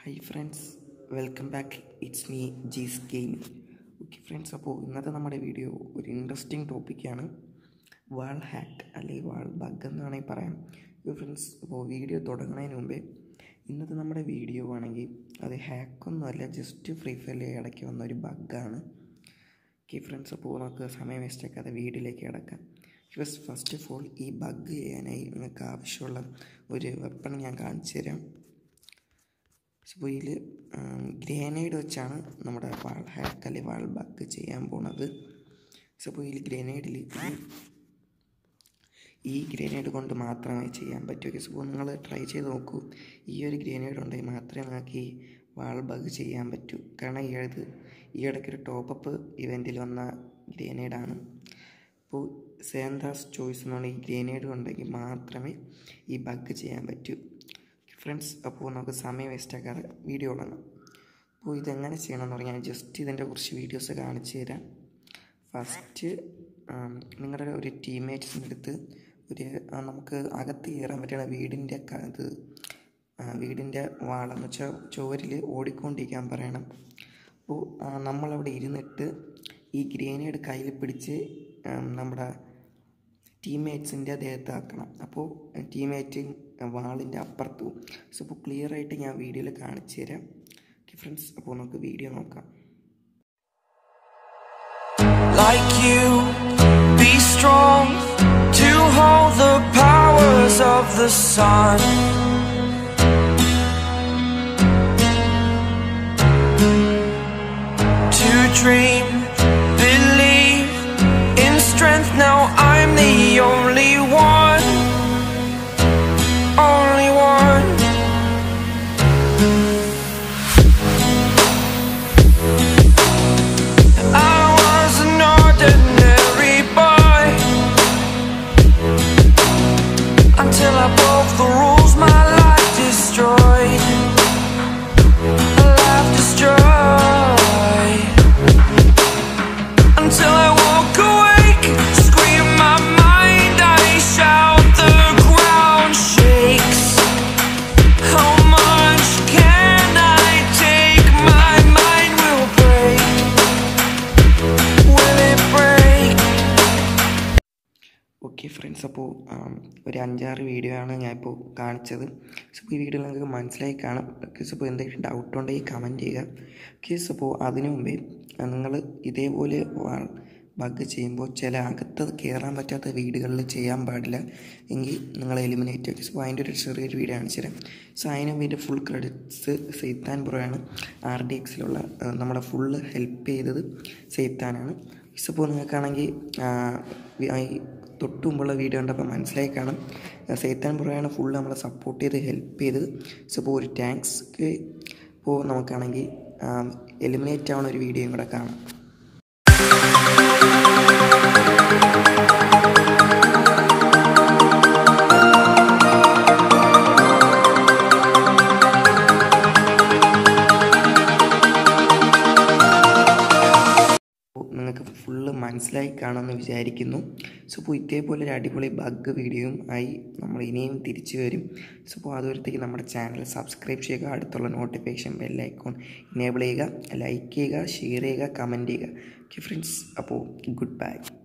High friends welcome back it's me Jees gaming okay friends അപ്പോൾ ഇന്നത്തെ നമ്മുടെ വീഡിയോ ഒരു ഇൻട്രസ്റ്റിംഗ് ടോപ്പിക്കാണ് വാൾ ഹാക്ക് അല്ലെങ്കിൽ വാൾ ബഗ് എന്ന് വേണമെങ്കിൽ പറയാം ഓക്കെ ഫ്രണ്ട്സ് അപ്പോൾ വീഡിയോ തുടങ്ങുന്നതിന് മുമ്പേ ഇന്നത്തെ നമ്മുടെ വീഡിയോ ആണെങ്കിൽ അത് ഹാക്കൊന്നുമല്ല ജസ്റ്റ് ഫ്രീ ഫയറിൽ ഇടയ്ക്ക് വന്ന ഒരു ബഗ്ഗാണ് ഓക്കെ ഫ്രണ്ട്സ് അപ്പോൾ നമുക്ക് സമയം വേസ്റ്റ് ആക്കാതെ വീഡിയോയിലേക്ക് കിടക്കാം ഫസ്റ്റ് ഫസ്റ്റ് ഓഫ് ഓൾ ഈ ബഗ് ചെയ്യാനായി നിങ്ങൾക്ക് ആവശ്യമുള്ള ഒരു വെപ്പൺ ഞാൻ കാണിച്ചു തരാം അപ്പോൾ ഇതിൽ ഗ്രേനേഡ് വെച്ചാണ് നമ്മുടെ വാൾ ഹാക്ക് അല്ലെങ്കിൽ വാൾ ബഗ് ചെയ്യാൻ പോണത് അപ്പോൾ ഇതിൽ ഗ്രനേഡിൽ ഈ ഗ്രനേഡ് കൊണ്ട് മാത്രമേ ചെയ്യാൻ പറ്റൂ സപ്പോൾ നിങ്ങൾ ട്രൈ ചെയ്ത് നോക്കൂ ഈ ഒരു ഗ്രനേഡ് ഉണ്ടെങ്കിൽ മാത്രമേ നിങ്ങൾക്ക് ഈ വാൾ ബഗ് ചെയ്യാൻ പറ്റൂ കാരണം ഈ ഇത് ഈ ഇടയ്ക്കൊരു ടോപ്പപ്പ് ഇവൻറ്റിൽ വന്ന ഗ്രനേഡാണ് അപ്പോൾ സേന്താസ് ചോയ്സ് എന്നുള്ള ഈ ഗ്രനേഡ് ഉണ്ടെങ്കിൽ മാത്രമേ ഈ ബഗ് ചെയ്യാൻ പറ്റൂ ഫ്രണ്ട്സ് അപ്പോൾ നമുക്ക് സമയം വേസ്റ്റ് ആക്കാതെ വീഡിയോ തുടങ്ങാം അപ്പോൾ ഇതെങ്ങനെ ചെയ്യണമെന്ന് പറഞ്ഞാൽ ജസ്റ്റ് ഇതിൻ്റെ കുറച്ച് വീഡിയോസ് കാണിച്ചു തരാം ഫസ്റ്റ് നിങ്ങളുടെ ഒരു ടീംമേറ്റ്സിൻ്റെ അടുത്ത് ഒരു നമുക്ക് അകത്ത് കയറാൻ പറ്റുന്ന വീടിൻ്റെ ഇത് വീടിൻ്റെ വാളെന്ന് വെച്ചാൽ ചുവരിൽ ഓടിക്കൊണ്ടിരിക്കാൻ പറയണം അപ്പോൾ നമ്മളവിടെ ഇരുന്നിട്ട് ഈ ഗ്രേനേഡ് കയ്യിൽ പിടിച്ച് നമ്മുടെ ടീംമേറ്റ്സിൻ്റെ ദേഹത്ത് ആക്കണം അപ്പോൾ ടീംമേറ്റ് വാളിൻ്റെ അപ്പുറത്ത് പോകും സോ അപ്പോൾ ക്ലിയർ ആയിട്ട് ഞാൻ വീഡിയോയിൽ കാണിച്ചു തരാം ഓക്കെ ഫ്രണ്ട്സ് അപ്പോൾ നമുക്ക് വീഡിയോ നോക്കാം like you. Be strong to hold the powers of the sun. To dream, believe in strength. Now I'm the only one, only one. I was an ordinary boy until I broke the rules. My life destroyed. Life destroyed. Until I woke awake, scream my mind. I shout, the ground shakes. How much can I take? My mind will break. Will it break? Okay friends അപ്പോൾ ഒരു അഞ്ചാറ് video ആണ് ഞാൻ ഇപ്പോൾ കാണിച്ചത് so ഈ video നിങ്ങൾക്ക് മനസ്സിലായി കാണും ഓക്കെ സോ അപ്പോൾ എന്തെങ്കിലും ഡൗട്ട് ഉണ്ടെങ്കിൽ കമൻറ്റ് ചെയ്യുക ഓക്കെ സോ അപ്പോൾ അതിനു മുമ്പേ നിങ്ങൾ ഇതേപോലെ ബഗ് ചെയ്യുമ്പോൾ ചില അകത്ത് കയറാൻ പറ്റാത്ത വീടുകളിൽ ചെയ്യാൻ പാടില്ല എങ്കിൽ നിങ്ങൾ എലിമിനേറ്റ് ആക്കി സോ അതിൻ്റെ ഒരു ചെറിയൊരു വീഡിയോ കാണിച്ചു തരാം സോ അതിന് വേണ്ടി ഫുൾ ക്രെഡിറ്റ്സ് സെയ്ത്താൻ ബ്രോയാണ് ആർ ഡി എക്സിലുള്ള നമ്മളെ ഫുള്ള് ഹെൽപ്പ് ചെയ്തത് സെയ്ത്താനാണ് സോ ഇപ്പോൾ നിങ്ങൾക്കാണെങ്കിൽ തൊട്ട് മുമ്പുള്ള വീഡിയോ കണ്ടപ്പോൾ മനസ്സിലായി കാണും സൈത്താൻ പുറയാണ് ഫുൾ നമ്മളെ സപ്പോർട്ട് ചെയ്ത് ഹെൽപ്പ് ചെയ്തത് സോ അപ്പോൾ ഒരു താങ്ക്സ് ഇപ്പോൾ നമുക്കാണെങ്കിൽ എലിമിനേറ്റ് ആവുന്ന ഒരു വീഡിയോയും കൂടെ കാണാം നിങ്ങൾക്ക് ഫുള്ള് മനസ്സിലായി കാണുമെന്ന് വിചാരിക്കുന്നു സോ അപ്പോൾ ഇതേപോലെ ഒരു അടിപൊളി ബഗ് വീഡിയോയും ആയി നമ്മൾ ഇനിയും തിരിച്ചു വരും സോ അപ്പോൾ അതുവരത്തേക്ക് നമ്മുടെ ചാനൽ സബ്സ്ക്രൈബ് ചെയ്യുക അടുത്തുള്ള നോട്ടിഫിക്കേഷൻ ബെല്ലൈക്കോൺ ഇനേബിൾ ചെയ്യുക ലൈക്ക് ചെയ്യുക ഷെയർ ചെയ്യുക കമൻറ്റ് ചെയ്യുക ഓക്കെ ഫ്രണ്ട്സ് അപ്പോൾ ഗുഡ് ബൈ